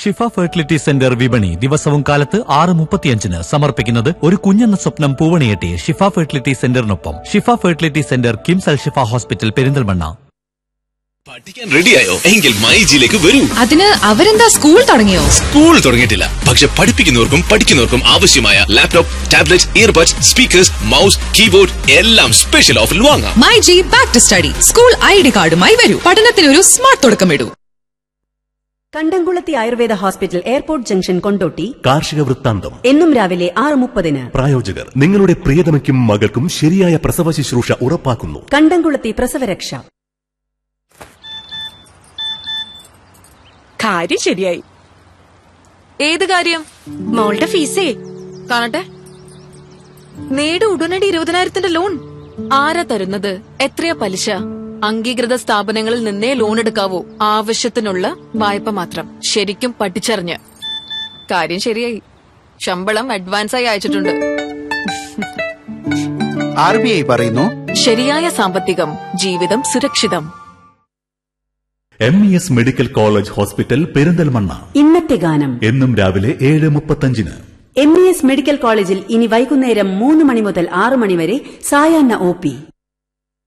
ഷിഫ fertility centre വിപണി ദിവസവും കാലത്ത് ആറ് മുപ്പത്തിയഞ്ചിന് സമർപ്പിക്കുന്നത് ഒരു കുഞ്ഞെന്ന സ്വപ്നം പൂവണിയെട്ടി ഷിഫ ഫെർട്ടിലിറ്റി സെന്ററിനൊപ്പം Shifa fertility centre KIMS Al Shifa hospital Perinthalmanna പഠിക്കാൻ റെഡിയായോ എങ്കിൽ മൈജിയിലേക്ക് വരൂ അതിന് അവരെന്താ സ്കൂൾ തുടങ്ങിയോ സ്കൂൾ തുടങ്ങിയിട്ടില്ല പക്ഷെ പഠിപ്പിക്കുന്നവർക്കും പഠിക്കുന്നവർക്കും ആവശ്യമായ laptop tablet earbuds speakers mouse keyboard എല്ലാം സ്പെഷ്യൽ ഓഫറിൽ വാങ്ങാം my G back to study school I D കാർഡുമായി വരൂ പഠനത്തിനൊരു സ്മാർട്ട് തുടക്കമിടൂ കണ്ടംകുളത്തി Ayurveda hospital airport junction Kondotty കാർഷിക വൃത്താന്തം എന്നും രാവിലെ ആറ് മുപ്പതിന് പ്രായോജകർ നിങ്ങളുടെ പ്രിയതമയ്ക്കും മകൾക്കും ശരിയായ പ്രസവ ശുശ്രൂഷ ഉറപ്പാക്കുന്നു കണ്ടംകുളത്തി പ്രസവരക്ഷ കാര്യം ശരിയായി ഏത് കാര്യം മോളുടെ ഫീസേ കാണട്ടെ നേട് ഉടനടി ഇരുപതിനായിരത്തിന്റെ ലോൺ ആരാ തരുന്നത് എത്രയാ പലിശ അംഗീകൃത സ്ഥാപനങ്ങളിൽ നിന്നേ ലോൺ എടുക്കാവൂ ആവശ്യത്തിനുള്ള വായ്പ മാത്രം ശരിക്കും പഠിച്ചറിഞ്ഞ് കാര്യം ശരിയായി ശമ്പളം അഡ്വാൻസായി അയച്ചിട്ടുണ്ട് ആർ ബി ഐ പറയുന്നു ശരിയായ സാമ്പത്തികം ജീവിതം സുരക്ഷിതം M E S medical college hospital Perinthalmanna ഇന്നത്തെ ഗാനം എന്നും രാവിലെ ഏഴ് മുപ്പത്തഞ്ചിന് എം ഇ എസ് മെഡിക്കൽ കോളേജിൽ ഇനി വൈകുന്നേരം മൂന്ന് മണി മുതൽ ആറ് മണി വരെ സായാഹ്ന ഒ പി